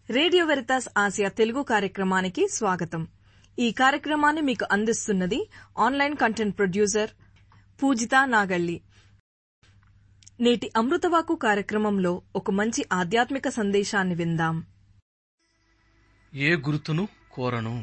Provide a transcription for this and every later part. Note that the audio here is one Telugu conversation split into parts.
రేడియో వెరితాస్ ఆసియా తెలుగు కార్యక్రమానికి స్వాగతం ఈ కార్యక్రమాన్ని మీకు అందిస్తున్నది online content producer Poojitha Nagalli నేటి అమృతవాకు కార్యక్రమంలో ఒక మంచి ఆధ్యాత్మిక సందేశాన్ని విందాం ఏ గుర్తును కోరను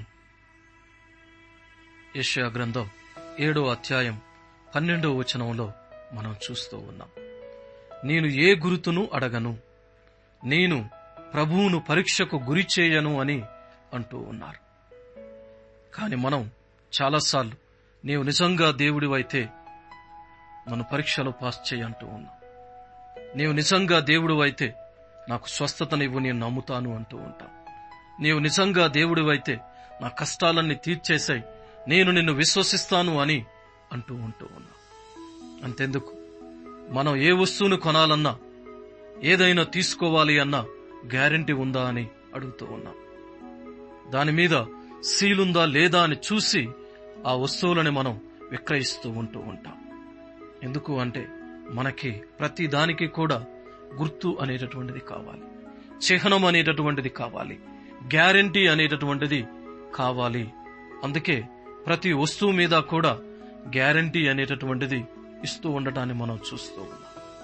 యెషయా గ్రంథం ఏడో అధ్యాయం పన్నెండో వచనంలో మనం చూస్తూ ఉన్నాం నేను ఏ గురుతును అడగను నేను ప్రభువును పరీక్షకు గురి చేయను అని అంటూ ఉన్నారు కాని మనం చాలాసార్లు నీవు నిజంగా దేవుడివైతే నన్ను పరీక్షలో పాస్ చేయంటూ ఉన్నాం నీవు నిజంగా దేవుడు అయితే నాకు స్వస్థతనివ్వు నేను నమ్ముతాను అంటూ ఉంటాం నీవు నిజంగా దేవుడివైతే నా కష్టాలన్నీ తీర్చేశాయి నేను నిన్ను విశ్వసిస్తాను అని అంటూ ఉంటూ ఉన్నా అంతెందుకు మనం ఏ వస్తువును కొనాలన్నా ఏదైనా తీసుకోవాలి అన్నా గ్యారెంటీ ఉందా అని అడుగుతూ ఉన్నాం దాని మీద సీలుందా లేదా అని చూసి ఆ వస్తువులని మనం విక్రయిస్తూ ఉంటూ ఉంటాం ఎందుకు అంటే మనకి ప్రతి దానికి కూడా గుర్తు అనేటటువంటిది కావాలి చిహ్నం అనేటటువంటిది కావాలి గ్యారంటీ అనేటటువంటిది కావాలి అందుకే ప్రతి వస్తువు మీద కూడా గ్యారంటీ అనేటటువంటిది ఇస్తూ ఉండటాన్ని మనం చూస్తూ ఉన్నాం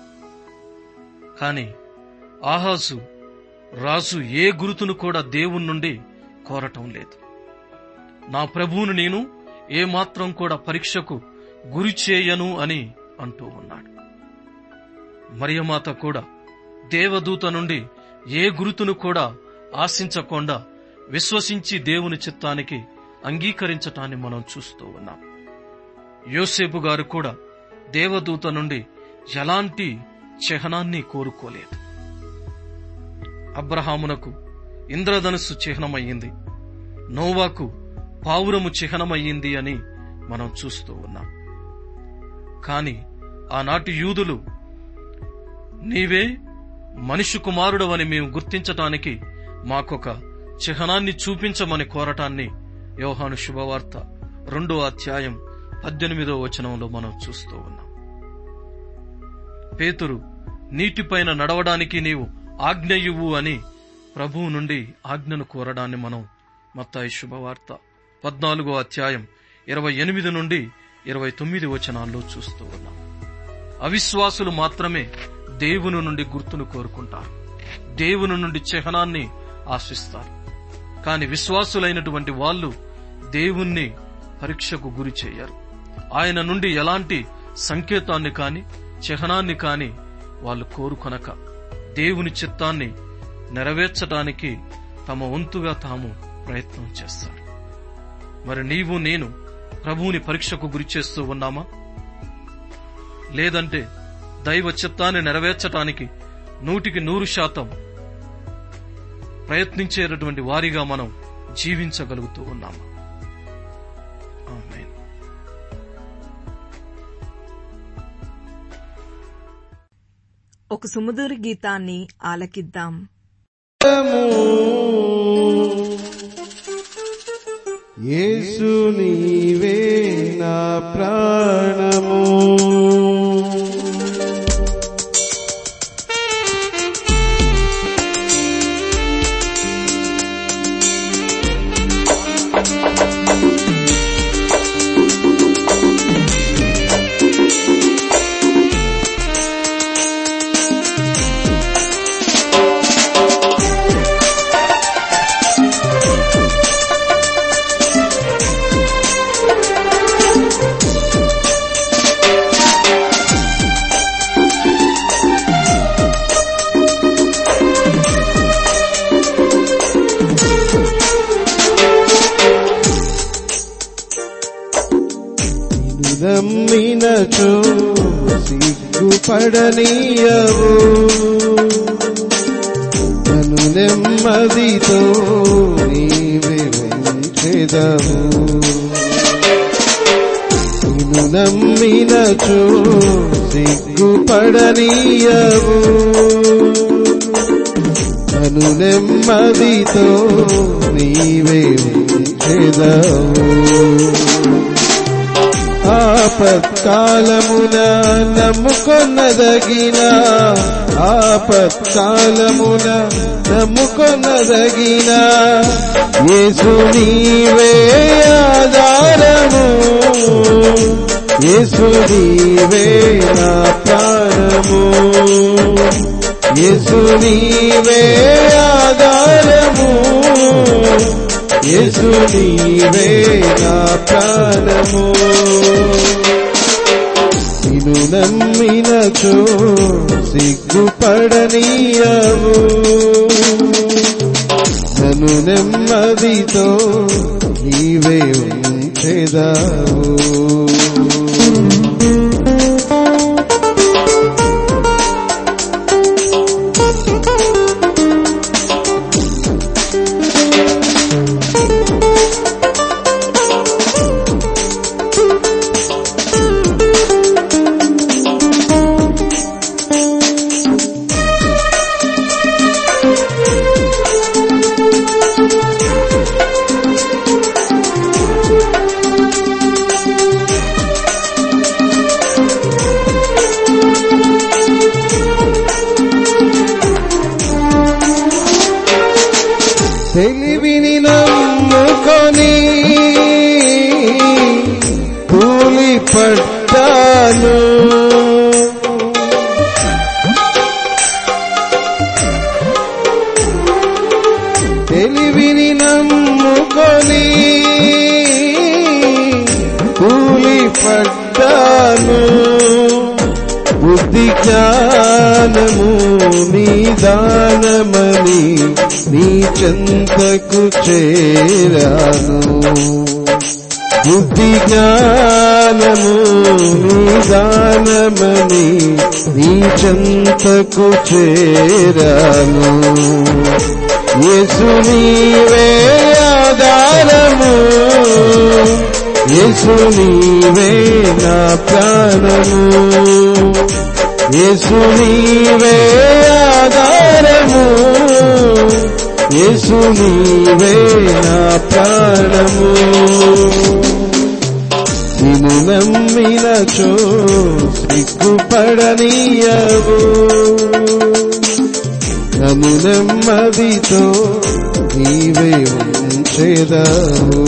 కానీ ఆహాసు రాజు ఏ గురుతును కూడా దేవుని నుండి కోరటం లేదు నా ప్రభువును నేను ఏమాత్రం కూడా పరీక్షకు గురి చేయను అని అంటూ ఉన్నాడు మరియమాత కూడా దేవదూత నుండి ఏ గురుతును కూడా ఆశించకుండా విశ్వసించి దేవుని చిత్తానికి అంగీకరించటాన్ని మనం చూస్తూ ఉన్నాం యోసేపు గారు కూడా దేవదూత నుండి ఎలాంటి చిహ్నాన్ని కోరుకోలేదు అబ్రహామునకు ఇంద్రధనుస్సు చిహ్నమయ్యింది నోవాకు పావురము చిహ్నమయ్యింది అని మనం చూస్తూ ఉన్నాం కాని ఆనాటి యూదులు నీవే మనిషి కుమారుడవని మేము గుర్తించటానికి మాకొక చిహ్నాన్ని చూపించమని కోరటాన్ని యోహాను శుభవార్త రెండో అధ్యాయం పద్దెనిమిదో వచనంలో మనం చూస్తూ ఉన్నాం పేతురు నీటిపైన నడవడానికి నీవు ఆజ్ఞ ఇవ్వు అని ప్రభువు నుండి ఆజ్ఞను కోరడాన్ని మనం మత్తాయి శుభవార్త పద్నాలుగో అధ్యాయం ఇరవై ఎనిమిది నుండి ఇరవై తొమ్మిది వచనాల్లో చూస్తూ ఉన్నాం అవిశ్వాసులు మాత్రమే దేవుని నుండి గుర్తును కోరుకుంటారు దేవుని నుండి చిహ్నాన్ని ఆశిస్తారు కాని విశ్వాసులైనటువంటి వాళ్ళు దేవుణ్ణి పరీక్షకు గురి చేయరు ఆయన నుండి ఎలాంటి సంకేతాన్ని కాని చిహ్నాన్ని కాని వాళ్ళు కోరుకొనక దేవుని చిత్తాన్ని నెరవేర్చడానికి తమ వంతుగా తాము ప్రయత్నం చేస్తారు మరి నీవు నేను ప్రభువుని పరీక్షకు గురి చేస్తూ ఉన్నామా లేదంటే దైవ చిత్తాన్ని నెరవేర్చటానికి నూటికి నూరు శాతం ప్రయత్నించేటటువంటి వారిగా మనం జీవించగలుగుతూ ఉన్నామా ఆమేన్. ఒక సుమధుర గీతాన్ని ఆలకిద్దాం యేసు నీవే నా ప్రాణము నిన్ను నమ్మినచో సిగ్గుపడనీయవు నన్ను నెమ్మదితో నీవే వెంచెదవు నిన్ను నమ్మినచో సిగ్గుపడనీయవు నన్ను నెమ్మదితో నీవే వెంచెదవు ఆపత్కాలమున నమ్ముకొన్నదగిన ఆపత్కాలమున నమ్ముకొన్నదగిన యేసు నీవే ఆధారము యేసు నీవే నా ప్రాణము యేసు నీవే ఆధారము యేసు నీవే నా ప్రాణము నిన్ను నమ్మినచో సిగ్గుపడనీయవు నన్ను నెమ్మదితో నీవే ఉంచెదావు తెలివిని నమ్ముకొని కూలి పట్టాను తెలివిని నమ్ముకొని కూలి పట్టాను బుద్ధి జ్ఞానము నిదానమని నీ చెంతకు చేరాను బుద్ధి జ్ఞానము నిదానమని నీ చెంతకు చేరాను యేసు నీవే ఆధారము యేసు నీవే నా ప్రాణము యేసు నీవే ఆధారము యేసు నీవే నా ప్రాణము నిన్ను నమ్మినచో సిగ్గుపడనీయవు నన్ను నెమ్మదితో నీవే ఉంచెదావు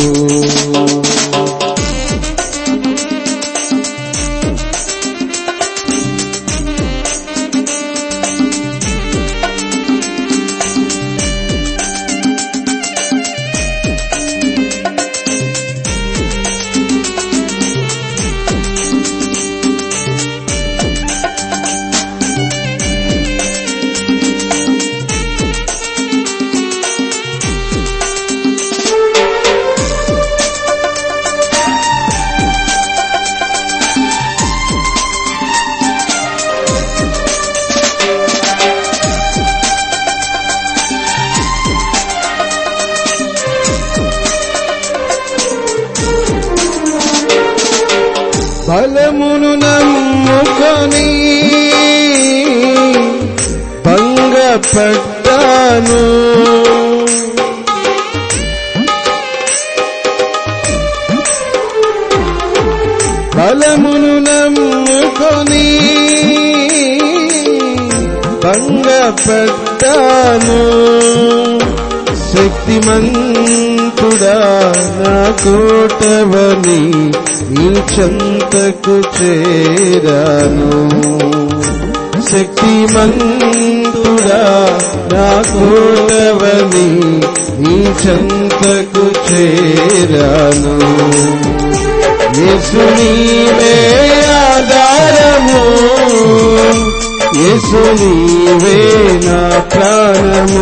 బలమును నమ్ముకొని భంగపడ్డాను బలమును నమ్ముకొని భంగపడ్డాను శక్తిమంతుడా నా కోటవని నీ చెంతకు చేరాను శక్తిమంతుడా నా కోటవని నీ చెంతకు చేరాను యేసు నీవే ఆధారము యేసు నీవే నా ప్రాణము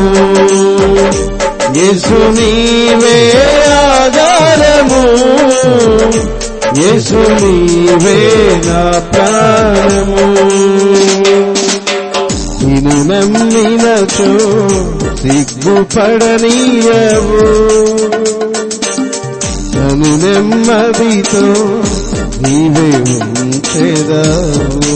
యేసు నీవే ఆధారము యేసు నీవే నా ప్రాణము నిన్ను నమ్మినచో సిగ్గుపడనీయవు నన్ను నెమ్మదితో నీవే ఉంచెదావు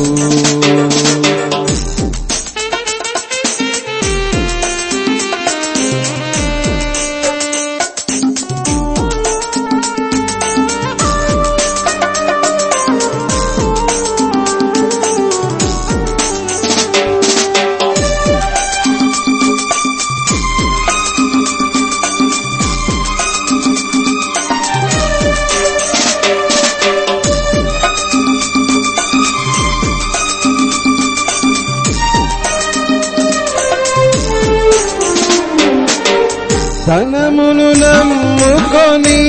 ధనమును నమ్ముకొని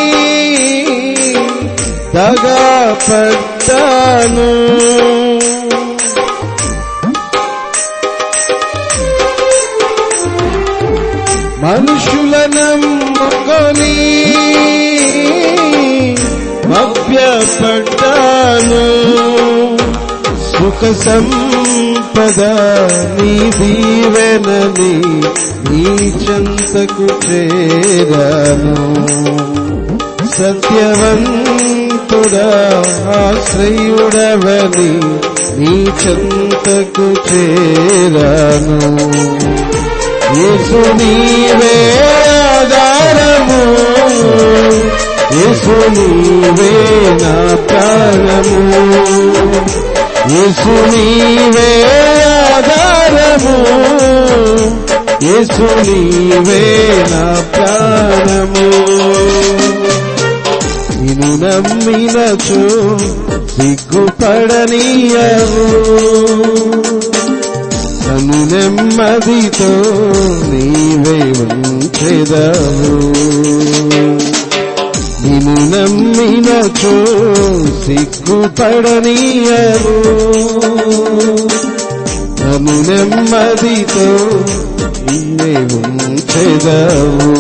దగా పడ్డాను మనుషుల నమ్ముకొని మభ్యపడ్డాను సుఖ సంపద నీ దీవెనని నీ చెంతకు చేరాను సత్యవంతుడా ఆశ్రయుడవని నీ చెంతకు చేరాను యేసు నీవే ఆధారము యేసు నీవే నా ప్రాణము యేసు నీవే ఆధారము యేసు నీవే నా ప్రాణము నిన్ను నమ్మినచో సిగ్గుపడనీయవు నన్ను నెమ్మదితో నీవే ఉంచెదవు నిన్ను నమ్మినచో సిగ్గుపడనీయవు నన్ను నెమ్మదితో నీవే ఉంచెదవు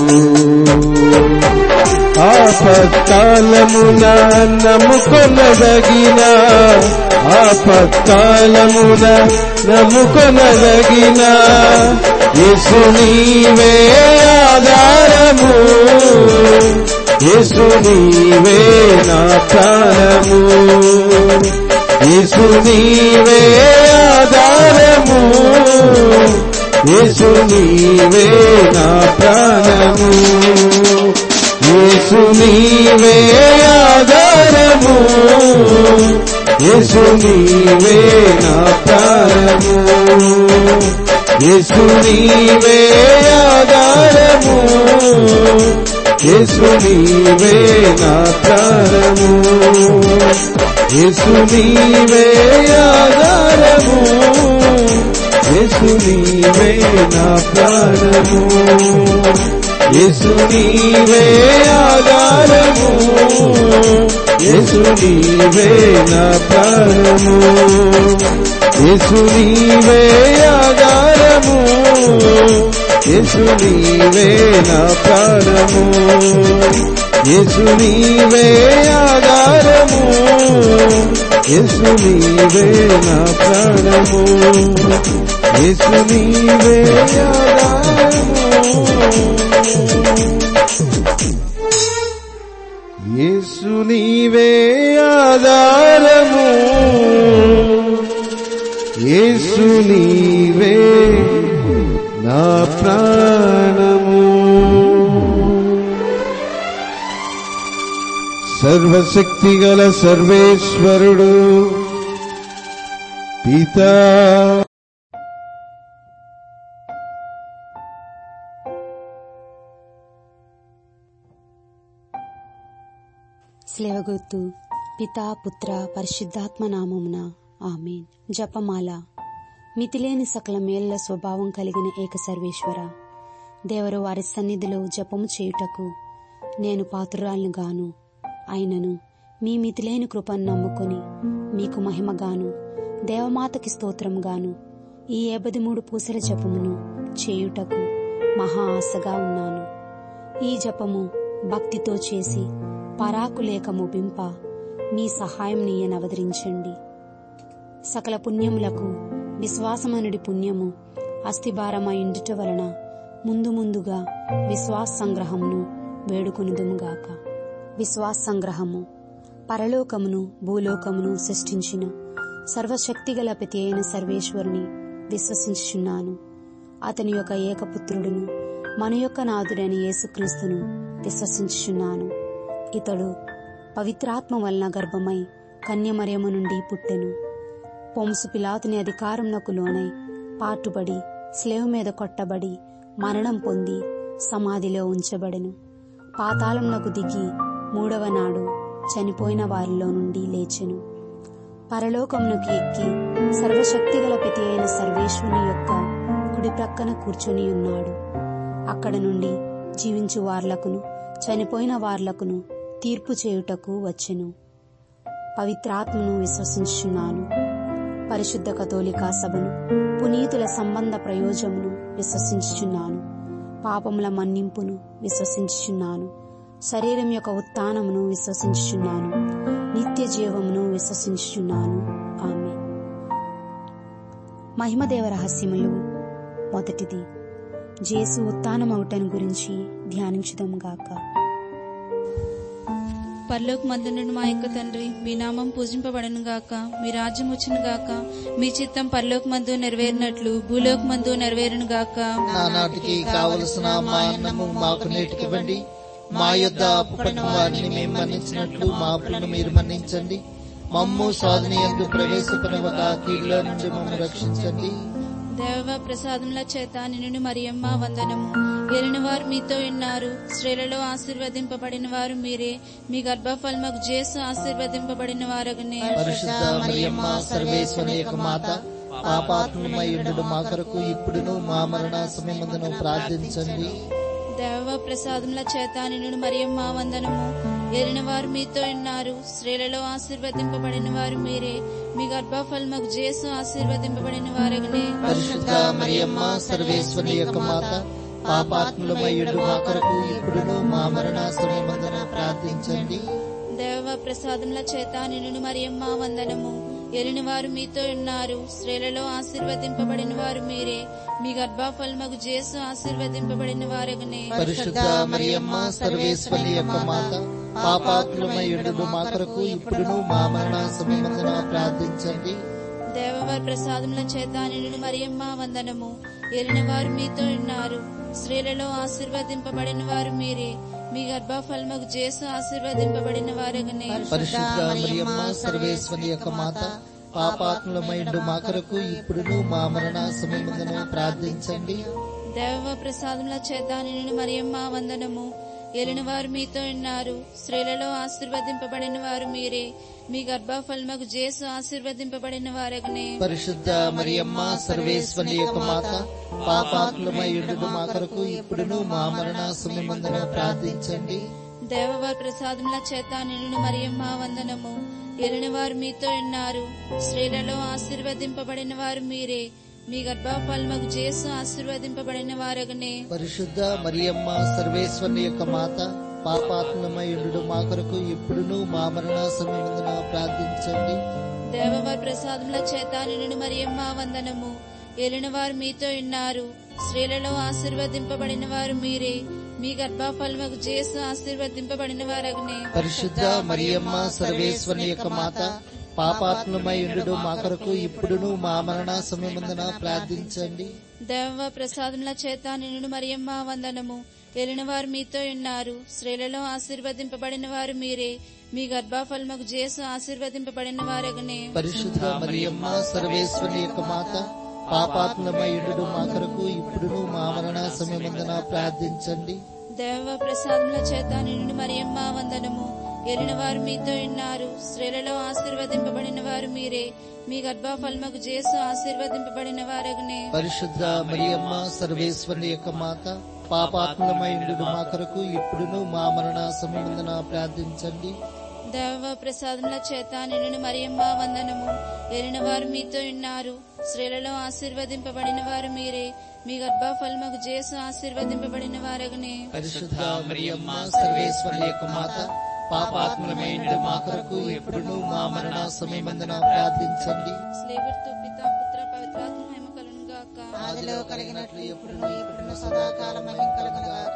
ఆపత్కాలమున నమ్ముకొనదగిన ఆపత్కాలమున నమ్ముకొనదగిన యేసు నీవే ఆధారము యేసు నీవే నా ప్రాణము యేసు నీవే ఆధారము యేసు నీవే నా ప్రాణము యేసు నీవే ఆధారము యేసు నీవే నా ప్రాణము యేసు నీవే ఆధారము యేసు నీవే నా ప్రాణము యేసు నీవే ఆధారము యేసు నీవే నా ప్రాణము యేసు నీవే ఆధారము యేసు నీవే నా ప్రాణము యేసు నీవే ఆధారము యేసు నీవే నా ప్రాణము యేసు నీవే ఆధారము యేసు నీవే నా ప్రాణము యేసు నీవే ఆధారము యేసు నీవే ఆధారము యేసు నీవే నా ప్రాణము సర్వశక్తిగల సర్వేశ్వరుడు పితా స్లేవగుర్తు పితా పుత్ర పరిశుద్ధాత్మ నామమున ఆమెన్ జపమాల మితిలేని సకల మేళ్ల స్వభావం కలిగిన ఏక సర్వేశ్వర దేవరు వారి సన్నిధిలో జపము చేయుటకు నేను పాత్రురాలను గాను అయినను మీ మితిలేని కృపను నమ్ముకొని మీకు మహిమగాను దేవమాతకి స్తోత్రముగాను ఈ ఏబది మూడు పూసల జపమును చేయుటకు మహా ఆశగా ఉన్నాను ఈ జపము భక్తితో చేసి పరాకు లేక ముగింప మీ సహాయం నీయనవదరించండి సకల పుణ్యములకు విశ్వాసమనుడి పుణ్యము అస్థిభారమైండుట వలన ముందు ముందుగా విశ్వాస సంగ్రహమును వేడుకొనుదుముగాక విశ్వాస సంగ్రహము పరలోకమును భూలోకమును సృష్టించిన సర్వశక్తిగల ప్రతి అయిన సర్వేశ్వరుని విశ్వసించుచున్నాను అతని యొక్క ఏకపుత్రుడును మన యొక్క నాథుడైన యేసుక్రీస్తును విశ్వసించుచున్నాను ఇతడు పవిత్రాత్మ వలన గర్భమై కన్యమరియము నుండి పుట్టెను పొంసు పిలాతుని అధికారంనకు లోనై పాటుబడి స్లేవ్ మీద కొట్టబడి మరణం పొంది సమాధిలో ఉంచబడెను పాతాళంనకు దిగి మూడవ నాడు చనిపోయిన వారిలో నుండి లేచెను పరలోకమునకు ఎక్కి సర్వశక్తిగల ప్రతి అయిన సర్వేశ్వరుని యొక్క కుడి ప్రక్కన కూర్చొని ఉన్నాడు అక్కడ నుండి జీవించు వార్లకును చనిపోయిన వార్లకును తీర్పు చేయుటకు వచ్చెను పవిత్రాత్మను విశ్వసించుచున్నాను పరిశుద్ధ కథోలికా సభను పునీతుల సంబంధ ప్రయోజమును విశ్వసించుచున్నాను పాపముల మన్నింపును విశ్వసించుచున్నాను శరీరం యొక్క ఉత్థానమును విశ్వసించుచున్నాను నిత్య జీవమును విశ్వసించుచున్నాను ఆమె మహిమదేవ రహస్యములు మొదటిది జేసు ఉత్థానమవుటను గురించి ధ్యానించుదాం గాక పరలోక మందునుడు మా యొక్క తండ్రి మీ నామం పూజింపబడను గాక మీ రాజ్యం వచ్చును గాక మీ చిత్తం పరలోక మందు నెరవేరినట్లు భూలోక మందు నెరవేరును గాక నానాటికి కావలసిన మా అన్నము మాకు నేటికివ్వండి మా యొద్ద అప్పుపడిన వారిని మేము మన్నించినట్లు మా అప్పులను మీరు మన్నించండి మమ్ము సాధన ఎందు ప్రవేశపడవక కీళ్ళ నుంచి మమ్మల్ని రక్షించండి దేవ ప్రసాదముల చేత నిన్ను మరియమ్మ వందనము ఎరిన వారు మీతో ఉన్నారు స్త్రీలలో ఆశీర్వదింపబడిన వారు మీరే మీ గర్భఫలముకు జేసు ఆశీర్వదింపబడిన వారగనే పరిశుద్ధ మరియమ్మ సర్వేశ్వరి యొక్క మాత పాపాత్మయుడు మా కొరకు ఇప్పుడును మా మరణ సమయమందును ప్రార్థించండి దేవ ప్రసాదముల చేత నిన్ను మరియమ్మ వందనము ఎరిన వారు మీతో ఉన్నారు స్త్రీలలో ఆశీర్వదింపబడిన వారు మీరే మీ గర్భఫలముకు జేసు ఆశీర్వదింపబడిన వారగనే పరిశుద్ధ మరియమ్మ సర్వేశ్వరి యొక్క మాత పాపాత్ములమయ్యుడు మా కొరకు ఇప్పుడును మా మరణ సమయమందున ప్రార్థించండి దేవ ప్రసాదముల చేత నిన్ను మరియమ్మ వందనము ఎరిని వారు మీతో ఉన్నారు స్త్రీలలో ఆశీర్వదింపబడిన వారు మీరే మీ గర్భఫలముకు జేసు ఆశీర్వదింపబడిన వారగనే పరిశుద్ధ మరియమ్మ సర్వేశ్వరి యొక్క మాత పాపాత్ములమయ్యుడు మా కొరకు ఇప్పుడును మా మరణ సమయమందున ప్రార్థించండి దేవవారి ప్రసాదముల చేత నిన్ను మరియమ్మ వందనము ఎరిన వారు మీతో ఉన్నారు స్త్రీలలో ఆశీర్వదింపబడిన వారు మీరే మీ గర్భఫలముకు జేసు ఆశీర్వదింపబడిన వారగనే పరిశుద్ధ మరియమ్మ సర్వేశ్వరి యొక్క మాత పాపాత్ములమైండు మా కొరకు ఇప్పుడును మా మరణ సమయమందున ప్రార్థించండి దేవ ప్రసాదముల చేత నిన్ను మరియమ్మ వందనము ఎలిన వారు మీతో ఉన్నారు స్త్రీలలో ఆశీర్వదింపబడిన వారు మీరే మీ గర్భఫలముకు జేసు ఆశీర్వదింపబడిన వారగనే పరిశుద్ధ మరియమ్మ సర్వేశ్వరి యొక్క మాత పాపాత్ములమైండు మా కొరకు ఇప్పుడును మా మరణ సమయమందున ప్రార్థించండి దేవవారి ప్రసాదముల చేత నిన్ను మరియమ్మ వందనము ఎలిన వారు మీతో ఉన్నారు స్త్రీలలో ఆశీర్వదింపబడిన వారు మీరే మీ గర్భఫలముకు జేసు ఆశీర్వదింపబడిన వారగనే పరిశుద్ధ మరియమ్మ సర్వేశ్వరి యొక్క మాత పాపాత్ములమైండు మా కొరకు ఇప్పుడును మా మరణ సమయమందున ప్రార్థించండి దేవవారి ప్రసాదముల చేత నిన్ను మరియమ్మ వందనము ఏలిన వారు మీతో ఉన్నారు స్త్రీలలో ఆశీర్వదింపబడిన వారు మీరే మీ గర్భఫలముకు జేసు ఆశీర్వదింపబడిన వారగనే పరిశుద్ధ మరియమ్మ సర్వేశ్వరి యొక్క మాత పాపాత్ములమైండు మా కొరకు ఇప్పుడును మా మరణ సమయమందున ప్రార్థించండి దేవ ప్రసాదముల చేత నిన్ను మరియమ్మ వందనము ఏలిన వారు మీతో ఉన్నారు స్త్రీలలో ఆశీర్వదింపబడిన వారు మీరే మీ గర్భఫలముకు జేసు ఆశీర్వదింపబడిన వారగనే పరిశుద్ధ మరియమ్మ సర్వేశ్వరి యొక్క మాత పాపాత్ములమైండు మా కొరకు ఇప్పుడును మా మరణ సమయమందున ప్రార్థించండి దేవ ప్రసాదముల చేత నిన్ను మరియమ్మ వందనము ఏలిన వారు మీతో ఉన్నారు స్త్రీలలో ఆశీర్వదింపబడిన వారు మీరే మీ గర్భఫలముకు జేసు ఆశీర్వదింపబడిన వారగనే పరిశుద్ధ మరియమ్మ సర్వేశ్వరి యొక్క మాత పాపాత్ములమైండు మా కొరకు ఇప్పుడును మా మరణ సమయమందున ప్రార్థించండి దేవ ప్రసాదముల చేత నిన్ను మరియమ్మ వందనము ఏలిన వారు మీతో ఉన్నారు స్త్రీలలో ఆశీర్వదింపబడిన వారు మీరే మీ గర్భఫలముకు జేసు ఆశీర్వదింపబడిన వారగనే పరిశుద్ధ మరియమ్మ సర్వేశ్వరి యొక్క మాత పాపాత్ములమైండు మా కొరకు ఇప్పుడును మా మరణ సమయమందున ప్రార్థించండి స్లేవర్తో పిత పుత్ర పవిత్రాత్మ మహిమ కలుగును గాక ఆదిలో కలిగినట్లు ఎప్పుడును ఇప్పుడును సదాకాలం మహిమ కలుగునుగాక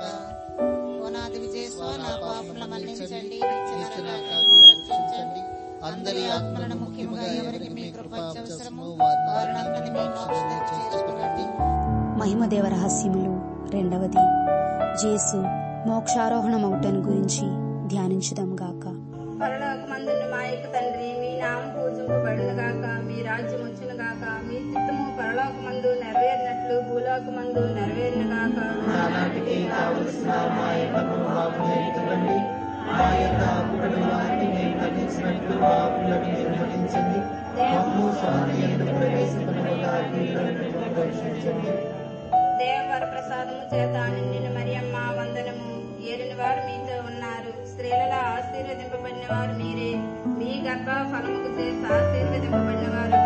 ఓనాది విజయస్వ నా పాపముల మన్నించండి నిత్య నా కాపుదల రక్షించండి అందరి ఆత్మలను ముఖ్యముగా ఎవరికి మీ కృప అవసరమో వారిని మీ మోక్షంలో చేర్చుకునండి మహిమదేవ రహస్యములు రెండవది జేసు మోక్షారోహణమవుటను గురించి ధ్యానించుదాం గాక పరలోకమందున్న మా యొక్క తండ్రి మీ నామం పూజింపబడును గాక మీ రాజ్యం వచ్చును గాక మీ చిత్తము పరలోకమందు నెరవేరినట్లు భూలోకమందు నెరవేరును గాక నానాటికి కావలసిన మా ఇళ్లను మాకు నేర్చుకోండి మా యొక్క అప్పుడైన వారిని మేము మన్నించినట్లు మా అప్పులను మీరు మన్నించండి మమ్ము స్వామి ఎందుకు ప్రవేశపడగా రక్షించండి దేవవర ప్రసాదము చేత నిన్ను మరియమ్మ వందనము ఏలిన వారు మీతో ఉన్నారు స్త్రీలలో ఆశీర్వదింపబడిన వారు మీరే మీ గర్భ ఫలముకు చేసి ఆశీర్వదింపబడిన వారు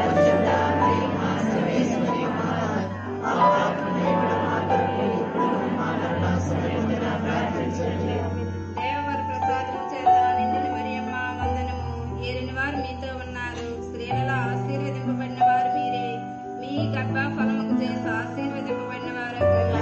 దేవవర ప్రసాదము చేత నిండిన మరియమ్మ వందనము ఏలిన వారు మీతో ఉన్నారు స్త్రీలలో ఆశీర్వదింపబడిన వారు మీరే మీ గర్భ ఫలముకు చేసి ఆశీర్వదింపబడిన వారు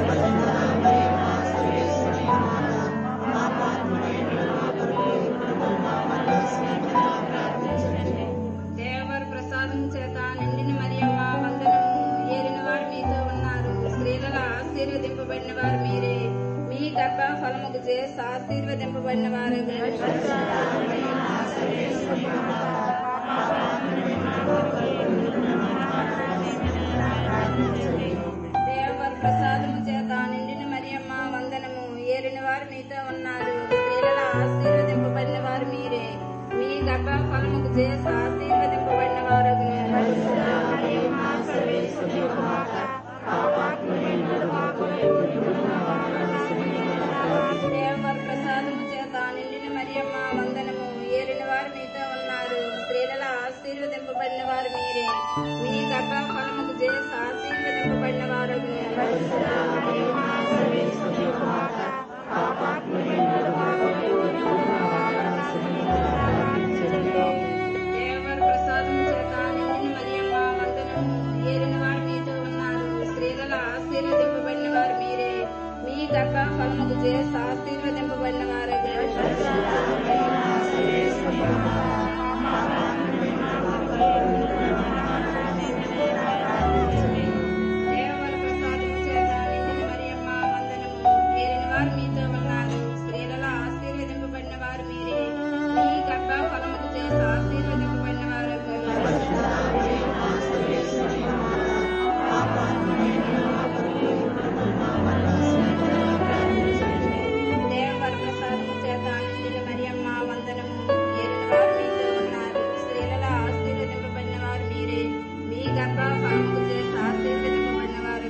దేవవర ప్రసాదం చేత నిండిన మరియమ్మ వందనము ఏలిన వారు మీతో ఉన్నారు స్త్రీలలో ఆశీర్వదింపబడిన వారు మీరే మీ గర్భ ఫలముకు చేసి ఆశీర్వదింపబడిన వారు దేవవర ప్రసాదము చేత నిండిన మరియమ్మ వందనము ఏలిన వారు మీతో ఉన్నారు స్త్రీలలో ఆశీర్వదింపబడిన వారు మీరే మీ గర్భ ఫలముకు చేసి ఆశీర్వదింపబడిన వారు దేవవర ప్రసాదము చేత నిండిన మరియమ్మ వందనము ఏలిన వారు మీతో ఉన్నారు స్త్రీలలో ఆశీర్వదింపబడిన వారు మీరే మీ గర్భ ఫలముకు చేసి ఆశీర్వదింపబడిన వారు దేవవర ప్రసాదం చేత నిండిన మరియమ్మ వందనము ఏలిన వారు మీతో ఉన్నారు స్త్రీలలో ఆశీర్వదింపబడిన వారు మీరే మీ గర్భ ఫలముకు చేసి ఆశీర్వదింపబడిన వారు దేవవర ప్రసాదము చేత నిండిన మరియమ్మ వందనము ఏలిన వారు మీతో ఉన్నారు స్త్రీలలో ఆశీర్వదింపబడిన వారు మీరే మీ గర్భ ఫలముకు చేసి ఆశీర్వదింపబడిన వారు దేవవర ప్రసాదము చేత నిండిన మరియమ్మ వందనము ఏలిన వారు మీతో ఉన్నారు స్త్రీలలో ఆశీర్వదింపబడిన వారు మీరే మీ గర్భ ఫలముకు చేసి ఆశీర్వదింపబడిన వారు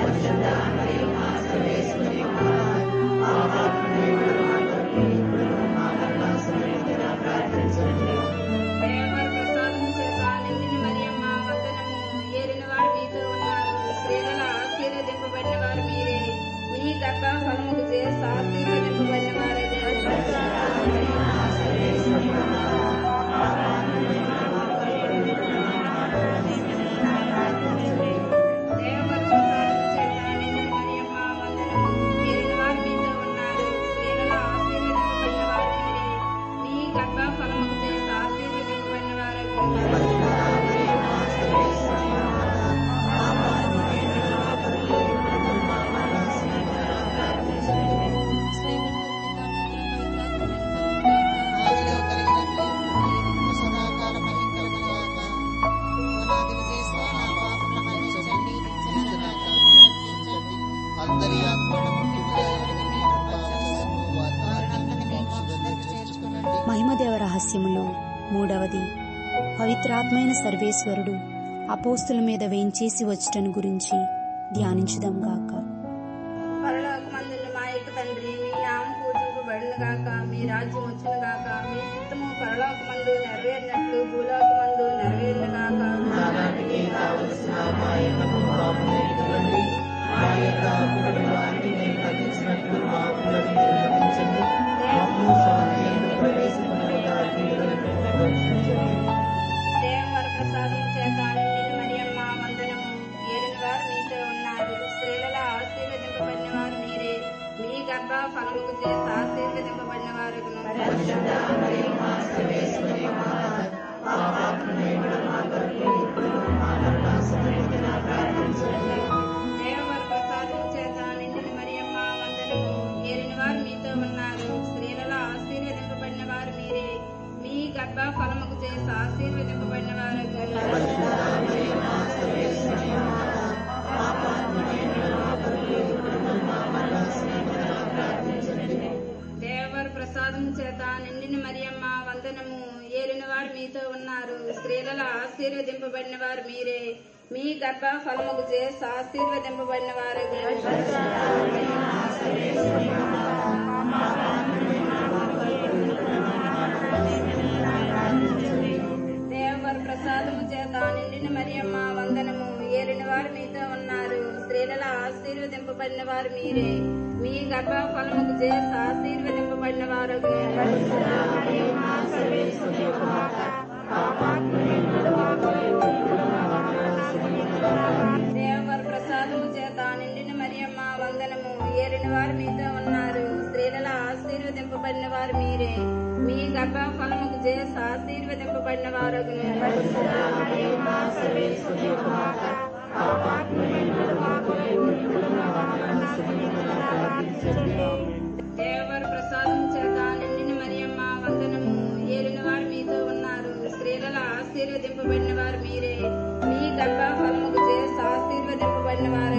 దేవవర ప్రసాదము చేత నిండిన మరియమ్మ వందనము ఏలిన వారు మీతో ఉన్నారు స్త్రీలలో ఆశీర్వదింపబడిన వారు మీరే మీ గర్భ ఫలముకు చేసి ఆశీర్వదింపబడిన వారు దేవవర ప్రసాదము చేత నిండిన మరియమ్మ వందనము ఏలిన వారు మీతో ఉన్నారు స్త్రీలలో ఆశీర్వదింపబడిన వారు మీరే మీ గర్భ ఫలముకు చేసి ఆశీర్వదింపబడిన వారు ఆదిలో కలిగినట్లు ఇప్పుడు సదాకాల మహిమ కలుగుగాక. పునాది విజయస్వ నా పాపముల మన్నించండి, నిత్య నరకాగ్ని రక్షించండి. అందరి ఆత్మలను ముఖ్యముగా ఎవరికి మీ కృపావరము వారిని మోక్షంలోకి చేర్చుకొనండి. మహిమదేవ రహస్యములో మూడవది పవిత్రాత్మైన సర్వేశ్వరుడు అపోస్తుల మీద వేంచేసి వచ్చటను గురించి ధ్యానించుదాం గాక పరలోకమందున్న మా యొక్క తండ్రి మీ నామం పూజింపబడును గాక మీ రాజ్యం వచ్చును గాక మీ చిత్తము పరలోకమందు నెరవేరినట్లు భూలోకమందు నెరవేరును గాక దేవవర ప్రసాదం చేత నిండిన మరియమ్మ వందనము ఏలిన వారు మీతో ఉన్నారు స్త్రీలలో ఆశీర్వదింపబడిన వారు మీరే మీ గర్భ ఫలముకు చేసి ఆశీర్వదింపబడిన వారు దేవవర ప్రసాదం చేత నిండిన మరియమ్మ వందనము ఏలిన వారు మీతో ఉన్నారు స్త్రీలలో ఆశీర్వదింపబడిన వారు మీరే మీ గర్భ ఫలముకు చేసి ఆశీర్వదింపబడిన వారు దేవర ప్రసాదం చేత నిండిన మరియమ్మ వందనము ఏలిన వారు మీతో ఉన్నారు స్త్రీలలో ఆశీర్వదింపబడిన వారు మీరే మీ గర్భ ఫలముకు చేసి ఆశీర్వదింపబడిన వారు ఆశీర్వదింపబడిన వారు మీరే మీ గర్భ ఫలముకు చేసి ఆశీర్వదింపబడిన వారు దేవర ప్రసాదము చేత నిండిన మరియమ్మ వందనము ఏలిన వారు మీతో ఉన్నారు స్త్రీలలో ఆశీర్వదింపబడిన వారు మీరే మీ గర్భ ఫలముకు చేసి ఆశీర్వదింపబడిన వారు దేవర ప్రసాదం చేత నిండిన మరియమ్మ వందనము ఏలిన వారు మీతో ఉన్నారు స్త్రీలలో ఆశీర్వదింపబడిన వారు మీరే మీ గర్భ ఫలముకు చేసి ఆశీర్వదింపబడిన వారు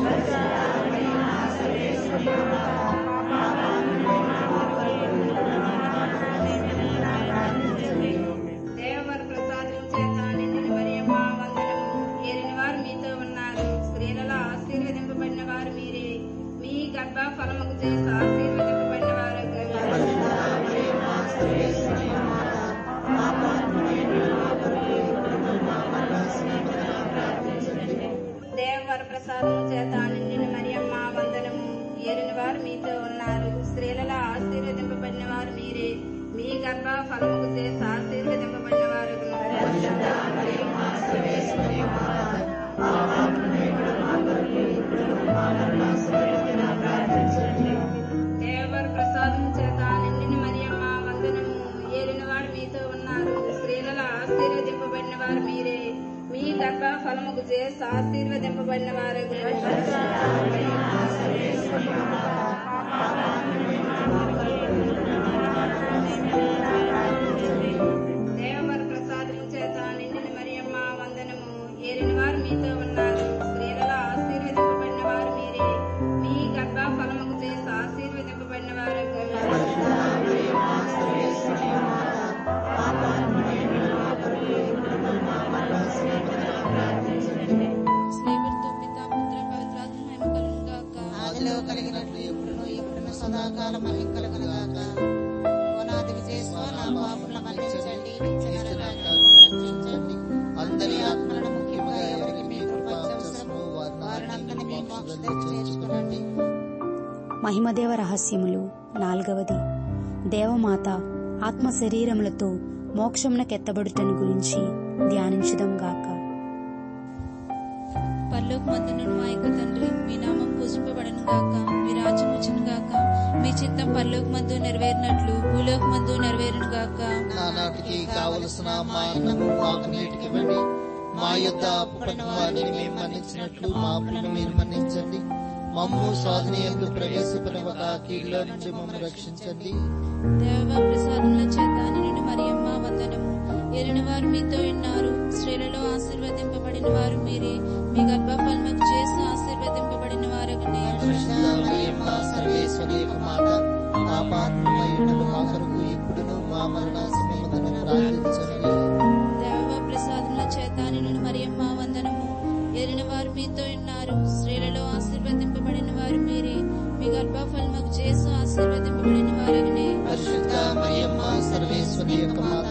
దేవర ప్రసాదం చేత నిండిన మరియమ్మ వందనము ఏలిన వారు మీతో ఉన్నారు స్త్రీలలో ఆశీర్వదింపబడిన వారు మీరే మీ గర్భ ఫలముకు చేసి ఆశీర్వదింపబడిన వారు దేవర ప్రసాదము చేత నిండిన మరియమ్మ వందనము ఏలిన వారు మీతో ఉన్నారు స్త్రీలలో ఆశీర్వదింపబడిన వారు మీరే మీ గర్భ ఫలముకు చేసి ఆశీర్వదింపబడిన వారు దేవర ప్రసాదము చేత నిండిన మరియమ్మ వందనము ఏలిన వారు మీతో ఉన్నారు స్త్రీలలో ఆశీర్వదింపబడిన వారు మీరే మీ గర్భ ఫలముకు చేసి ఆశీర్వదింపబడిన వారు దేవర ప్రసాదము చేత నిండిన మరియమ్మ వందనము ఏలిన వారు మీతో ఉన్నారు స్త్రీలలో ఆశీర్వదింపబడిన వారు మీరే మీ గర్భ ఫలముకు చేసి ఆశీర్వదింపబడిన వారు స్నేహితుడితో పిత పుత్ర పవిత్రాత్మ మహిమ కలుగును గాక ఆదిలో కలిగినట్లు ఎప్పుడును ఎప్పుడును సదాకాలం మహిమ కలుగును గాక ఓనాది విజయస్వ నా పాపముల మన్నించండి నిత్య నరకాగ్ని రక్షించండి అందరి ఆత్మలను ముఖ్యంగా ఎవరికి మీ కృప అవసరమో వారిని మీ మోక్షంలో చేర్చుకునండి మహిమదేవ రహస్యములు నాల్గవది దేవమాత ఆత్మ శరీరములతో మోక్షమునకెత్తబడుటను గురించి ధ్యానించుదాం గాక పరలోక మందును మా యొక్క తండ్రి మీ నామం పూజింపబడను గాక మీ రాజ్యం వచ్చును గాక మీ చిత్తం పరలోక మందు నెరవేరినట్లు భూలోక మందు నెరవేరును గాక నానాటికి కావలసిన మా అన్నము మాకు నేటికివ్వండి మా యొద్ద అప్పుపడిన వారిని మేము మన్నించినట్లు మా అప్పులను మీరు మన్నించండి మమ్ము స్వాధీనంలో ప్రవేశపడవక కీళ్ళ నుంచి మమ్మల్ని రక్షించండి దేవ ప్రసాదముల చేత నిన్ను మరియమ్మ వందనము ఎరిన వారు మీతో ఉన్నారు స్త్రీలలో ఆశీర్వదింపబడిన వారు మీరే మీ గర్భఫలముకు చేసి ఆశీర్వదింపబడిన వారగనే పరిశుద్ధ మరియమ్మ సర్వేశ్వరి యొక్క మాత మా పాత్రమయుడు మా కొరకు ఇప్పుడును మా మరణ సమయమున ప్రార్థించండి దేవ ప్రసాదముల చేత నిన్ను మరియమ్మ వందనము ఎరిన వారు మీతో ఉన్నారు స్త్రీలలో ఆశీర్వదింపబడిన వారు మీరే మీ గర్భఫలముకు చేసి ఆశీర్వదింపబడిన వారగనే పరిశుద్ధ మరియమ్మ సర్వేశ్వరి యొక్క మాత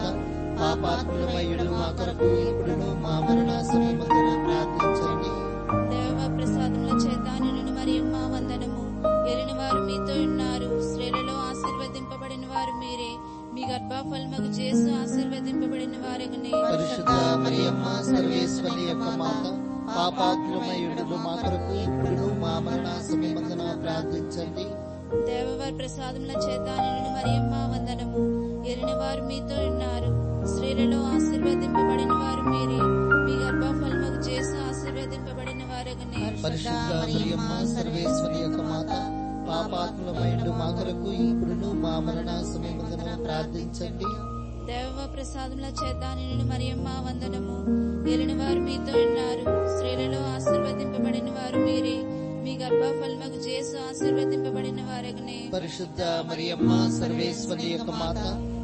పాపాత్మయుడు మా కొరకు ఇప్పుడును మా మరణ సమయమున ప్రార్థించండి దేవ ప్రసాదముల చేత నిన్ను మరియమ్మ వందనము ఎరిన వారు మీతో ఉన్నారు స్త్రీలలో ఆశీర్వదింపబడిన వారు మీరే మీ గర్భఫలముకు చేసి ఆశీర్వదింపబడిన వారగనే పరిశుద్ధ మరియమ్మ సర్వేశ్వరి యొక్క మాత పాపాత్మయుడు మా కొరకు ఇప్పుడును మా మరణ సమయమున ప్రార్థించండి దేవవారి ప్రసాదముల చేత నిన్ను మరియమ్మ వందనము ఎరిన వారు మీతో ఉన్నారు స్త్రీలలో ఆశీర్వదింపబడిన వారు మీరే మీ గర్భఫలముకు చేసి ఆశీర్వదింపబడిన వారగనే పరిశుద్ధ మరియమ్మ సర్వేశ్వరి యొక్క మాత పాపాత్మయుడు మా కొరకు ఇప్పుడును మా మరణ సమయమున ప్రార్థించండి దేవ ప్రసాదముల చేత నిన్ను మరియమ్మ వందనము ఎరిన వారు మీతో ఉన్నారు స్త్రీలలో ఆశీర్వదింపబడిన వారు మీరే మీ గర్భఫలముకు చేసి ఆశీర్వదింపబడిన వారగనే పరిశుద్ధ మరియమ్మ సర్వేశ్వరి యొక్క మాత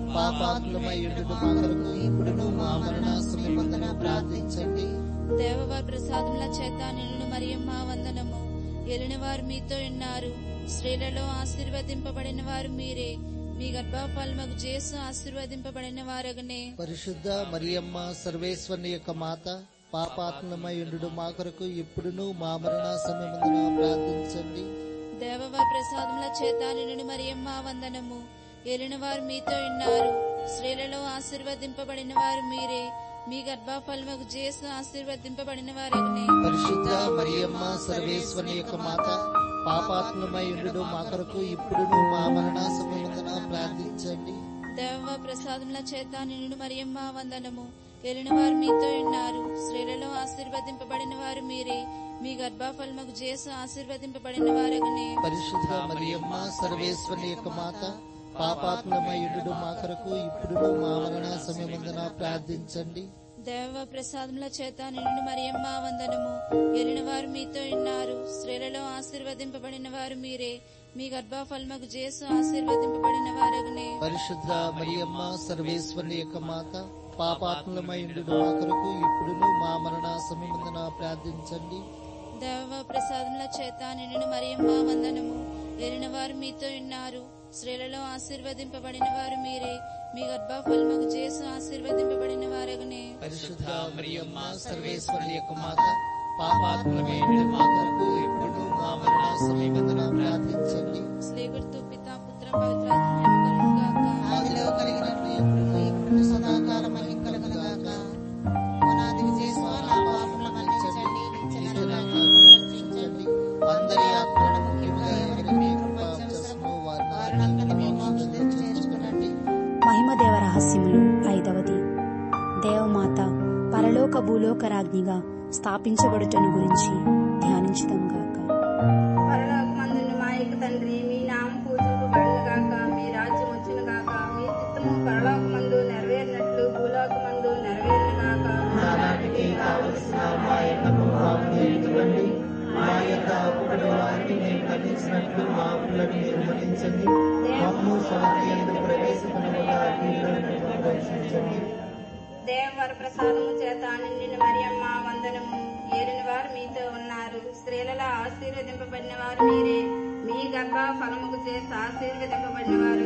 పాపాత్మయుడు మా కొరకు ఇప్పుడును మా మరణ సమయమున ప్రార్థించండి దేవవారి ప్రసాదముల చేత నిన్ను మరియమ్మ వందనము ఎలిన వారు మీతో ఉన్నారు స్త్రీలలో ఆశీర్వదింపబడిన వారు మీరే మీ గర్భఫలముకు చేసి ఆశీర్వదింపబడిన వారగనే పరిశుద్ధ మరియమ్మ సర్వేశ్వరి యొక్క మాత పాపాత్మమై ఉండు మా కొరకు ఇప్పుడును మా మరణ సమయమందున ప్రార్థించండి దేవవ ప్రసాదముల చేత నిన్ను మరియమ్మ వందనము ఏలిన వారు మీతో ఉన్నారు స్త్రీలలో ఆశీర్వదింపబడిన వారు మీరే మీ గర్భఫలముకు చేసు ఆశీర్వదింపబడిన వారగనే పరిశుద్ధ మరియమ్మ సర్వేశ్వరి యొక్క మాత పాపాత్మమై ఉండు మా కొరకు ఇప్పుడును మా మరణ సమయమందున ప్రార్థించండి దేవవ ప్రసాదముల చేత నిన్ను మరియమ్మ వందనము ఏలిన వారు మీతో ఉన్నారు స్త్రీలలో ఆశీర్వదింపబడిన వారు మీరే మీ గర్భఫలముకు చేసు ఆశీర్వదింపబడిన వారగనే పరిశుద్ధ మరియమ్మ సర్వేశ్వరి యొక్క మాత పాపాత్మమయుడు మా కొరకు ఇప్పుడు మా మరణ సమయమందున ప్రార్థించండి దేవ ప్రసాదముల చేత నిన్ను మరియమ్మ వందనము ఏలిన వారు మీతో ఉన్నారు స్త్రీలలో ఆశీర్వదింపబడిన వారు మీరే మీ గర్భఫలముకు చేసు ఆశీర్వదింపబడిన వారగనే పరిశుద్ధ మరియమ్మ సర్వేశ్వరి యొక్క మాత పాపాత్మలమయుడు మా కొరకు ఇప్పుడు మా మరణ సమయమందున ప్రార్థించండి దేవ ప్రసాదముల చేత నిన్ను మరియమ్మ వందనము ఏలిన వారు మీతో ఉన్నారు స్త్రీలలో ఆశీర్వదింపబడిన వారు మీరే మీ గర్భఫలముకు చేసు ఆశీర్వదింపబడిన వారగనే పరిశుద్ధ మరియమ్మ సర్వేశ్వరి యొక్క మాత పాపాత్మలమయుడు మా కొరకు ఇప్పుడు మా మరణ సమయమందున ప్రార్థించండి స్లేగుర్తు పితా పుత్ర పవిత్రాత్మ ఆదిలో కలిగినట్లు ఎప్పుడు ఇప్పుడు సదాకాలం మహిమ కలుగునుగాక పునాది విజయస్వ నా పాపముల మన్నించండి నిత్య నరకాగ్ని రక్షించండి అందరి ఆత్మలను ముఖ్యంగా ఎవరికి మీ కృప అవసరమో వారిని మీ మోక్షం చేర్చుకునండి మహిమదేవ రహస్యములు ఐదవది దేవమాత పరలోక భూలోక రాజ్ఞిగా స్థాపించబడుటను గురించి ధ్యానించుదాం గాక పరలోకమందున్న మా యొక్క తండ్రి మీ నామం పూజింపబడును గాక మీ రాజ్యం వచ్చును గాక మీ చిత్తము పరలోకమందు నెరవేరినట్లు భూలోకమందు నెరవేరును గాక నానాటికి కావలసిన మా యొక్క పాపములను ఎత్తుకోండి మా యొక్క అప్పుల వారిని మేము ఖండించినట్లు మా అప్పులను నిర్మలించండి మమ్ము శాంతి ఎందుకు ప్రవేశపడగా రక్షించండి దేవవర ప్రసాదము చేత నిండిన మరియమ్మ వందనము ఏలిన వారు మీతో ఉన్నారు స్త్రీలలో ఆశీర్వదింపబడిన వారు మీరే మీ గర్భ ఫలముకు చేసి ఆశీర్వదింపబడిన వారు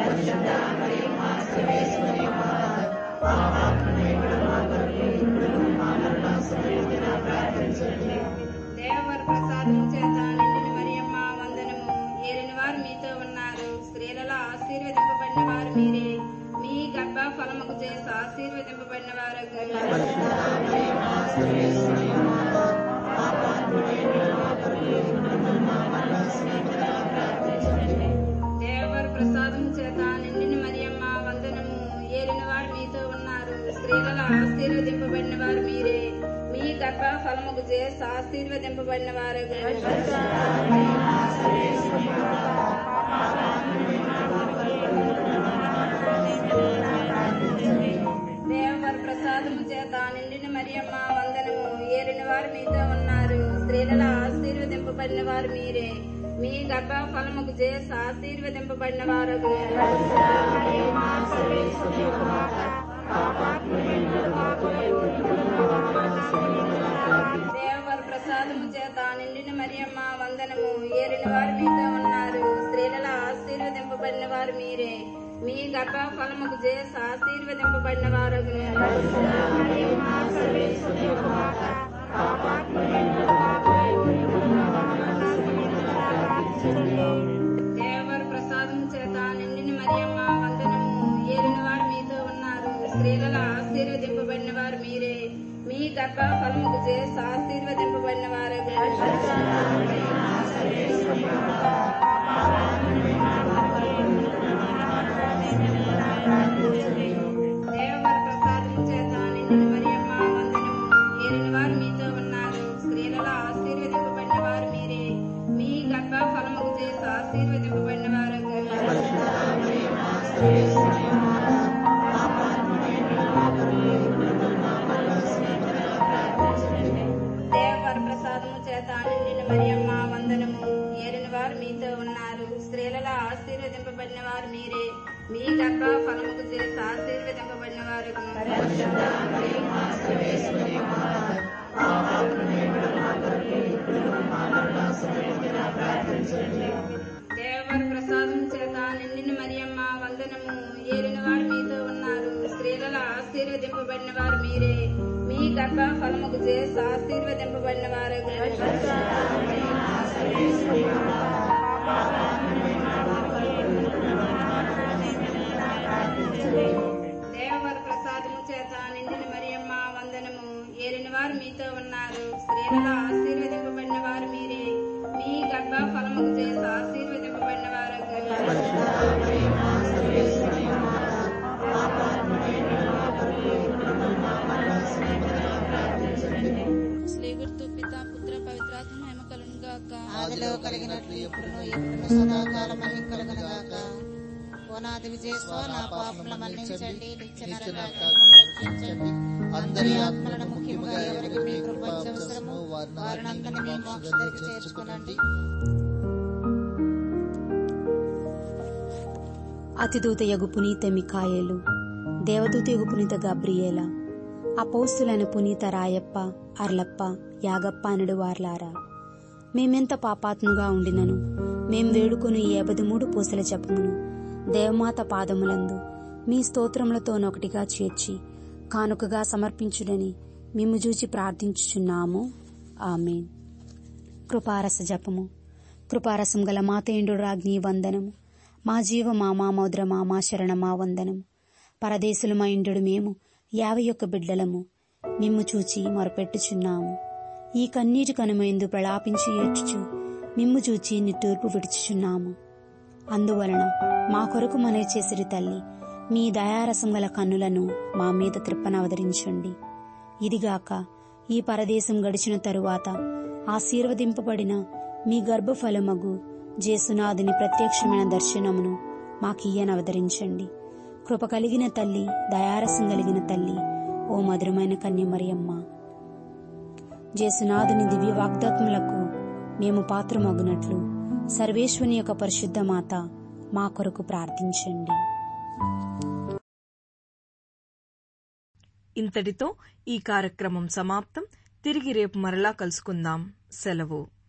దేవవర ప్రసాదము చేత నిండిన మరియమ్మ వందనము ఏలిన వారు మీతో ఉన్నారు స్త్రీలలో ఆశీర్వదింపబడిన వారు మీరే మీ గర్భ ఫలముకు చేసి ఆశీర్వదింపబడిన వారు దేవర ప్రసాదం చేత నిండిన మరియమ్మ వందనము ఏలిన వారు మీతో ఉన్నారు స్త్రీలలో ఆశీర్వదింపబడిన వారు మీరే మీ గర్భ ఫలముకు చేసి ఆశీర్వదింపబడిన వారు దేవర ప్రసాదము చేత నిండిన మరియమ్మ వందనము ఏలిన వారు మీతో ఉన్నారు స్త్రీలలో ఆశీర్వదింపబడిన వారు మీరే మీ గర్భ ఫలముకు చేసి ఆశీర్వదింపబడిన వారు దేవర ప్రసాదము చేత నిండిన మరియమ్మ వందనము ఏలిన వారు మీతో ఉన్నారు స్త్రీలలో ఆశీర్వదింపబడిన వారు మీరే మీ గర్భ ఫలముకు చేసి ఆశీర్వదింపబడిన వారు దేవర ప్రసాదం చేత నిండిన మరియమ్మ వందనము ఏలిన వారు మీతో ఉన్నారు స్త్రీలలో ఆశీర్వదింపబడిన వారు మీరే మీ గర్భ ఫలముకు చేసి ఆశీర్వదింపబడిన వారు దేవర ప్రసాదం చేత నిండిన మరియమ్మ వందనము ఏలిన వారు మీతో ఉన్నారు స్త్రీలలో ఆశీర్వదింపబడిన వారు మీరే మీ గర్భ ఫలముకు చేసి ఆశీర్వదింపబడిన వారు దేవర ప్రసాదము చేత నిండిన మరియమ్మ వందనము ఏలిన వారు మీతో ఉన్నారు స్త్రీలలో ఆశీర్వదింపబడిన వారు మీరే మీ గర్భ ఫలముకు చేసి ఆశీర్వదింపబడిన వారు దేవర ప్రసాదం చేత నిండిన మరియమ్మ వందనము ఏలిన వారు మీతో ఉన్నారు స్త్రీలలో ఆశీర్వదింపబడిన వారు మీరే మీ గర్భ ఫలముకు చేసి ఆశీర్వదింపబడిన వారు దేవవర ప్రసాదము చేత నిండిన మరియమ్మ వందనము ఏలిన వారు మీతో ఉన్నారు స్త్రీలలో ఆశీర్వదింపబడిన వారు మీరే మీ గర్భ ఫలముకు చేసి ఆశీర్వదింపబడిన వారు స్లేగుర్తు పిత పుత్ర పవిత్రాత్మ మహిమ కలును గాక ఆదిలో కలిగినట్లు ఎప్పుడును ఎప్పుడును సదాకాలం మహిం కలుగునగాక ఓనాది విజయస్వ నా పాపముల మన్నించండి నిత్య నరకాగ్ని రక్షించండి అందరి ఆత్మలను ముఖ్యముగా ఎవరికి మీ కృప అవసరమో వారినందరినీ మీ మోక్ష దగ్గరికి చేర్చుకునండి అతిదూతయగు పునీత మికాయేలు దేవదూతయగు పునీత గబ్రియేల అపౌస్తులైన పునీత రాయప్ప అర్లప్ప యాగప్ప అనడు వార్లారా మేమెంత పాపాత్ముగా ఉండినను మేం వేడుకొని ఈ మూడు పూసల జపమును దేవమాత పాదములందు మీ స్తోత్రములతోనొకటిగా చేర్చి కానుకగా సమర్పించుడని మేము చూచి ప్రార్థించుచున్నాము ఆమెన్ కృపారస జపము కృపారసం గల మాతేండు రాజ్ఞి వందనము మా జీవ మా మా మౌద్ర మా మా శరణ మా వందనము పరదేశులు మా ఇండు మేము యాభై ఒక్క బిడ్డలము మిమ్ము చూచి మొరపెట్టుచున్నాము ఈ కన్నీటి కనుమైందు ప్రలాపించి ఏడ్చుచు మిమ్ము చూచి నిట్టూర్పు విడుచుచున్నాము అందువలన మా కొరకు మనే చేసిరి తల్లి మీ దయారసం గల కన్నులను మా మీద త్రిప్పనవదరించండి ఇదిగాక ఈ పరదేశం గడిచిన తరువాత ఆశీర్వదింపబడిన మీ గర్భఫలమగు జేసునాథుని ప్రత్యక్షమైన దర్శనమును మాకియ్యనవదరించండి కృప కలిగిన తల్లి దయారసం కలిగిన తల్లి ఓ మధురమైన కన్యమరియమ్మ జేసునాథుని దివ్య వాగ్దాత్ములకు మేము పాత్రమగునట్లు సర్వేశ్వని యొక్క పరిశుద్ధ మాత మా కొరకు ప్రార్థించండి ఇంతటితో ఈ కార్యక్రమం సమాప్తం తిరిగి రేపు మరలా కలుసుకుందాం సెలవు